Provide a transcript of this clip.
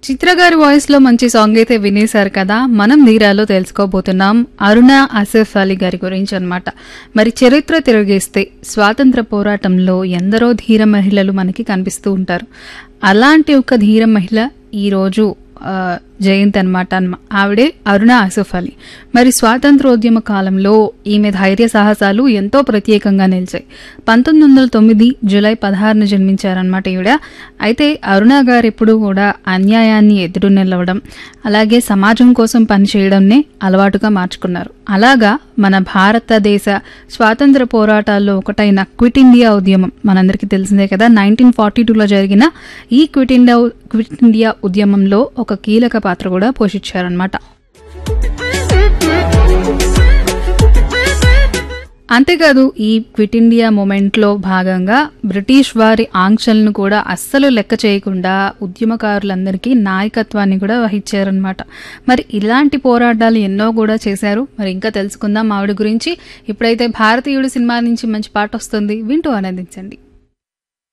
చిత్ర గారి వాయిస్ లో మంచి సాంగ్ అయితే వినేశారు కదా మనం ధీరాలో తెలుసుకోబోతున్నాం అరుణ ఆసిఫ్ అలీ గారి గురించి అన్నమాట మరి చరిత్ర తిరగేస్తే స్వాతంత్ర పోరాటంలో ఎందరో ధీర మహిళలు మనకి కనిపిస్తూ ఉంటారు అలాంటి ఒక ధీర మహిళ ఈరోజు ఆ, జయంతి అనమాట ఆవిడే అరుణ ఆసిఫ్ అలీ మరి స్వాతంత్రోద్యమ కాలంలో ఈమె ధైర్య సాహసాలు ఎంతో ప్రత్యేకంగా నిలిచాయి పంతొమ్మిది వందల తొమ్మిది జూలై పదహారున జన్మించారనమాట ఈవిడ అయితే అరుణ గారు ఎప్పుడూ కూడా అన్యాయాన్ని ఎదురు నిలవడం అలాగే సమాజం కోసం పనిచేయడంనే అలవాటుగా మార్చుకున్నారు అలాగా మన భారతదేశ స్వాతంత్ర పోరాటాల్లో ఒకటైన క్విట్ ఇండియా ఉద్యమం మనందరికీ తెలిసిందే కదా నైన్టీన్ ఫార్టీ టూలో జరిగిన ఈ క్విట్ ఇండియా క్విట్ ఇండియా ఉద్యమంలో ఒక కీలక పాత్ర కూడా పోషించారనమాట అంతేకాదు ఈ క్విట్ ఇండియా మూమెంట్లో భాగంగా బ్రిటిష్ వారి ఆంక్షలను కూడా అస్సలు లెక్క చేయకుండా ఉద్యమకారులందరికీ నాయకత్వాన్ని కూడా వహించారనమాట మరి ఇలాంటి పోరాటాలు ఎన్నో కూడా చేశారు మరి ఇంకా తెలుసుకుందాం ఆవిడ గురించి ఇప్పుడైతే భారతీయుడు సినిమా నుంచి మంచి పాట వస్తుంది వింటూ ఆనందించండి